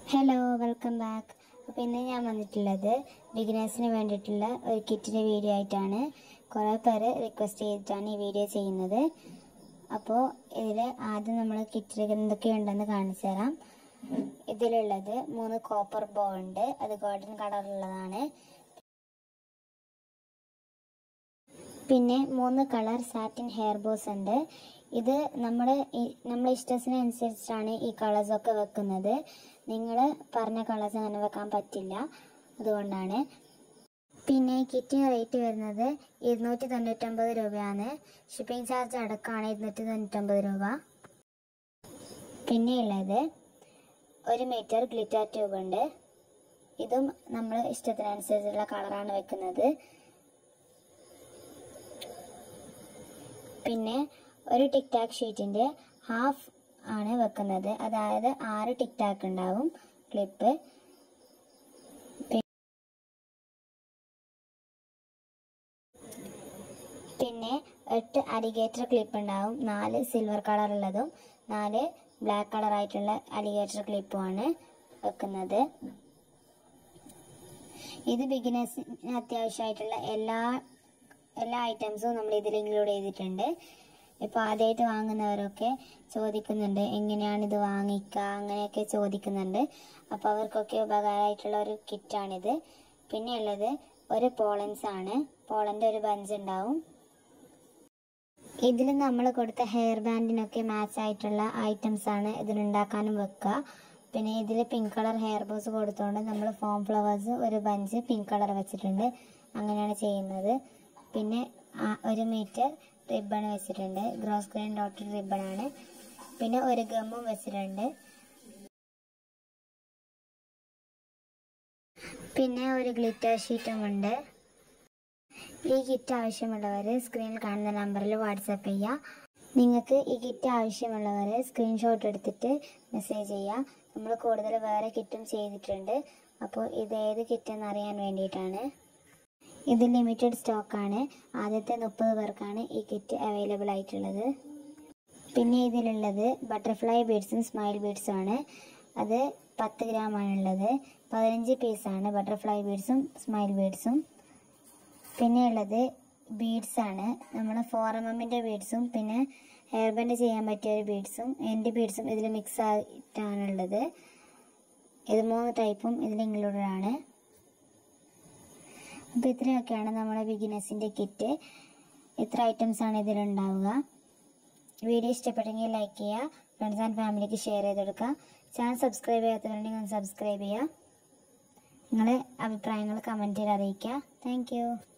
hello welcome back അപ്പോൾ ഇന്ന് ഞാൻ വന്നിട്ടുള്ളത് ബിഗിനേഴ്സിന് വേണ്ടിയിട്ടുള്ള ഒരു കിറ്റിൻ്റെ വീഡിയോ ആയിട്ടാണ് കുറേ പേര് റിക്വസ്റ്റ് ചെയ്തിട്ടാണ് ഈ വീഡിയോ ചെയ്യുന്നത് അപ്പോൾ ഇതിൽ ആദ്യം നമ്മൾ കിറ്റിൽ എന്തൊക്കെയുണ്ടെന്ന് കാണിച്ചു തരാം ഇതിലുള്ളത് മൂന്ന് കോപ്പർ ബോ ഉണ്ട് അത് ഗോൾഡൻ കളറുള്ളതാണ് പിന്നെ മൂന്ന് കളർ സാറ്റിൻ ഹെയർ ബോസ് ഉണ്ട് ഇത് നമ്മുടെ നമ്മളെ ഇഷ്ടത്തിനനുസരിച്ചാണ് ഈ കളേഴ്സ് ഒക്കെ വെക്കുന്നത് നിങ്ങൾ പറഞ്ഞ കളേഴ്സ് അങ്ങനെ വെക്കാൻ പറ്റില്ല അതുകൊണ്ടാണ് പിന്നെ കിറ്റിന് റേറ്റ് വരുന്നത് ഇരുന്നൂറ്റി തൊണ്ണൂറ്റൊമ്പത് രൂപയാണ് ഷിപ്പിംഗ് ചാർജ് അടക്കമാണ് ഇരുന്നൂറ്റി തൊണ്ണൂറ്റൊമ്പത് രൂപ പിന്നെ ഉള്ളത് ഒരു മീറ്റർ ഗ്ലിറ്റർ ട്യൂബ് ഉണ്ട് ഇതും നമ്മൾ ഇഷ്ടത്തിനനുസരിച്ചുള്ള കളറാണ് വെക്കുന്നത് പിന്നെ ഒരു ടിക് ടാക്ക് ഷീറ്റിന്റെ ഹാഫ് ആണ് വെക്കുന്നത് അതായത് ആറ് ടിക് ടാക്ക് ഉണ്ടാവും ക്ലിപ്പ് പിന്നെ എട്ട് അലിഗേറ്റർ ക്ലിപ്പ് ഉണ്ടാവും നാല് സിൽവർ കളർ ഉള്ളതും നാല് ബ്ലാക്ക് കളർ ആയിട്ടുള്ള അലിഗേറ്റർ ക്ലിപ്പുമാണ് വെക്കുന്നത് ഇത് ബിഗിനേഴ്സിന് അത്യാവശ്യമായിട്ടുള്ള എല്ലാ എല്ലാ ഐറ്റംസും നമ്മൾ ഇതിൽ ഇൻക്ലൂഡ് ചെയ്തിട്ടുണ്ട് ഇപ്പോൾ ആദ്യമായിട്ട് വാങ്ങുന്നവരൊക്കെ ചോദിക്കുന്നുണ്ട് എങ്ങനെയാണ് ഇത് വാങ്ങിക്കുക അങ്ങനെയൊക്കെ ചോദിക്കുന്നുണ്ട് അപ്പോൾ അവർക്കൊക്കെ ഉപകാരമായിട്ടുള്ള ഒരു കിറ്റാണിത് പിന്നെ ഉള്ളത് ഒരു പോളൻസ് ആണ് പോളൻ്റെ ഒരു ബഞ്ച് ഉണ്ടാവും ഇതിൽ നമ്മൾ കൊടുത്ത ഹെയർ ബാൻഡിനൊക്കെ മാച്ച് ആയിട്ടുള്ള ഐറ്റംസ് ആണ് ഇതിലുണ്ടാക്കാനും വെക്കുക പിന്നെ ഇതിൽ പിങ്ക് കളർ ഹെയർ ബോസ് കൊടുത്തുകൊണ്ട് നമ്മൾ ഫോം ഫ്ലവേഴ്സ് ഒരു ബഞ്ച് പിങ്ക് കളർ വെച്ചിട്ടുണ്ട് അങ്ങനെയാണ് ചെയ്യുന്നത് പിന്നെ ഒരു മീറ്റർ റിബൺ വെച്ചിട്ടുണ്ട് ഗ്രോസ് ഗ്രെയിൻ ഡോട്ടഡ് റിബൺ ആണ് പിന്നെ ഒരു ഗമ്മും വെച്ചിട്ടുണ്ട് പിന്നെ ഒരു ഗ്ലിറ്റർ ഷീറ്റും ഉണ്ട് ഈ കിറ്റ് ആവശ്യമുള്ളവർ സ്ക്രീനിൽ കാണുന്ന നമ്പറിൽ വാട്സാപ്പ് ചെയ്യുക നിങ്ങൾക്ക് ഈ കിറ്റ് ആവശ്യമുള്ളവർ സ്ക്രീൻഷോട്ട് എടുത്തിട്ട് മെസ്സേജ് ചെയ്യുക നമ്മൾ കൂടുതൽ വേറെ കിറ്റും ചെയ്തിട്ടുണ്ട് അപ്പോൾ ഇത് ഏത് കിറ്റ് എന്ന് അറിയാൻ വേണ്ടിയിട്ടാണ് ഇത് ലിമിറ്റഡ് സ്റ്റോക്കാണ് ആദ്യത്തെ മുപ്പത് പേർക്കാണ് ഈ കിറ്റ് അവൈലബിൾ ആയിട്ടുള്ളത് പിന്നെ ഇതിലുള്ളത് ബട്ടർഫ്ലൈ ബീഡ്സും സ്മൈൽ ബീഡ്സും ആണ് അത് പത്ത് ഗ്രാം ആണുള്ളത് പതിനഞ്ച് പീസാണ് ബട്ടർഫ്ലൈ ബീഡ്സും സ്മൈൽ ബീഡ്സും പിന്നെ ഉള്ളത് ബീഡ്സ് ആണ് നമ്മൾ ഫോർ എം എമ്മിൻ്റെ ബീഡ്സും പിന്നെ ഹെയർ ബാൻഡ് ചെയ്യാൻ പറ്റിയ ഒരു ബീഡ്സും എൻ്റെ ബീഡ്സും ഇതിൽ മിക്സ് ആയിട്ടാണുള്ളത് ഇത് മൂന്ന് ടൈപ്പും ഇതിൽ ഇൻക്ലൂഡഡ് ആണ് അപ്പോൾ ഇത്രയൊക്കെയാണ് നമ്മുടെ ബിഗിനേഴ്സിൻ്റെ കിറ്റ് ഇത്ര ഐറ്റംസ് ആണ് ഇതിലുണ്ടാവുക വീഡിയോ ഇഷ്ടപ്പെട്ടെങ്കിൽ ലൈക്ക് ചെയ്യുക ഫ്രണ്ട്സ് ആൻഡ് ഫാമിലിക്ക് ഷെയർ ചെയ്ത് കൊടുക്കുക ചാനൽ സബ്സ്ക്രൈബ് ചെയ്യാത്തവരുണ്ടെങ്കിൽ ഒന്ന് സബ്സ്ക്രൈബ് ചെയ്യുക നിങ്ങളുടെ അഭിപ്രായങ്ങൾ കമൻറ്റിൽ അറിയിക്കുക താങ്ക്